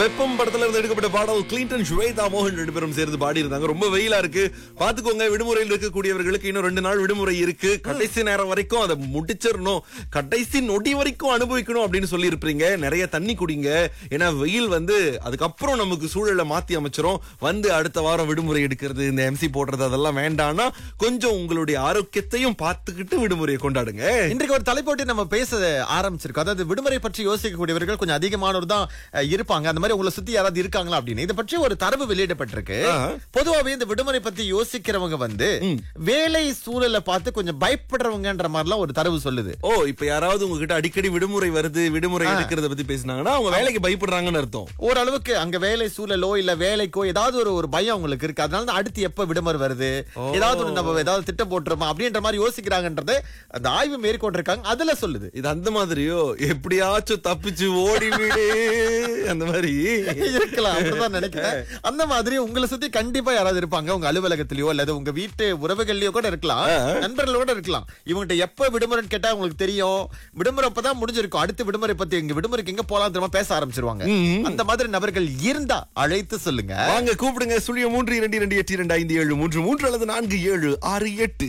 வெப்பம் படத்துல இருந்து எடுக்கப்பட்ட பாடல் கிளின்டன் ஸ்வேதா மோகன் ரெண்டு பேரும் சேர்ந்து பாடி இருந்தாங்க ரொம்ப வெயிலா இருக்கு பாத்துக்கோங்க விடுமுறையில் இருக்கக்கூடியவர்களுக்கு இன்னும் ரெண்டு நாள் விடுமுறை இருக்கு கடைசி நேரம் வரைக்கும் அதை முடிச்சிடணும் கடைசி நொடி வரைக்கும் அனுபவிக்கணும் அப்படின்னு சொல்லி இருப்பீங்க நிறைய தண்ணி குடிங்க ஏன்னா வெயில் வந்து அதுக்கப்புறம் நமக்கு சூழலை மாத்தி அமைச்சிரும் வந்து அடுத்த வாரம் விடுமுறை எடுக்கிறது இந்த எம்சி போடுறது அதெல்லாம் வேண்டாம்னா கொஞ்சம் உங்களுடைய ஆரோக்கியத்தையும் பார்த்துக்கிட்டு விடுமுறையை கொண்டாடுங்க இன்றைக்கு ஒரு தலைப்போட்டி நம்ம பேச ஆரம்பிச்சிருக்கோம் அதாவது விடுமுறை பற்றி யோசிக்கக்கூடியவர்கள் கொஞ்சம் அதிகமானோர் தான் அஹ், இருப்பாங்க அந்த மாதிரி உங்களை சுத்தி யாராவது இருக்காங்களா அப்படின்னு இதை பற்றி ஒரு தரவு வெளியிடப்பட்டிருக்கு ஆஹா. பொதுவாவே இந்த விடுமுறை பத்தி யோசிக்கிறவங்க வந்து வேலை சூழலை பார்த்து கொஞ்சம் பயப்படுறவங்கன்ற மாதிரிலாம் ஒரு தரவு சொல்லுது ஓ இப்ப யாராவது உங்ககிட்ட அடிக்கடி விடுமுறை வருது விடுமுறை எடுக்கிறத பத்தி பேசினாங்கன்னா அவங்க வேலைக்கு பயப்படுறாங்கன்னு அர்த்தம் ஓரளவுக்கு அங்க வேலை சூழலோ இல்ல வேலைக்கோ ஏதாவது ஒரு ஒரு பயம் உங்களுக்கு இருக்கு அதனால தான் அடுத்து எப்ப விடுமுறை வருது ஏதாவது ஒரு நம்ம ஏதாவது திட்டம் போட்டுருமா அப்படின்ற மாதிரி யோசிக்கிறாங்கன்றது அந்த ஆய்வு மேற்கொண்டிருக்காங்க அதுல சொல்லுது இது அந்த மாதிரியோ எப்படியாச்சும் தப்பிச்சு ஓடி விடு அந்த மாதிரி இருக்கலாம் அப்படிதான் நினைக்கிறேன் அந்த மாதிரி உங்களை சுத்தி கண்டிப்பா யாராவது இருப்பாங்க உங்க அலுவலகத்திலயோ அல்லது உங்க வீட்டு உறவுகள்லயோ கூட இருக்கலாம் நண்பர்களோட இருக்கலாம் இவங்ககிட்ட எப்ப விடுமுறைன்னு கேட்டா உங்களுக்கு தெரியும் விடுமுறை அப்பதான் முடிஞ்சிருக்கும் அடுத்த விடுமுறை பத்தி எங்க விடுமுறைக்கு எங்க போலாம் தெரியுமா பேச ஆரம்பிச்சிருவாங்க அந்த மாதிரி நபர்கள் இருந்தா அழைத்து சொல்லுங்க வாங்க கூப்பிடுங்க சுழிய மூன்று இரண்டு இரண்டு எட்டு இரண்டு ஐந்து ஏழு மூன்று மூன்று அல்லது நான்கு ஏழு ஆறு எட்டு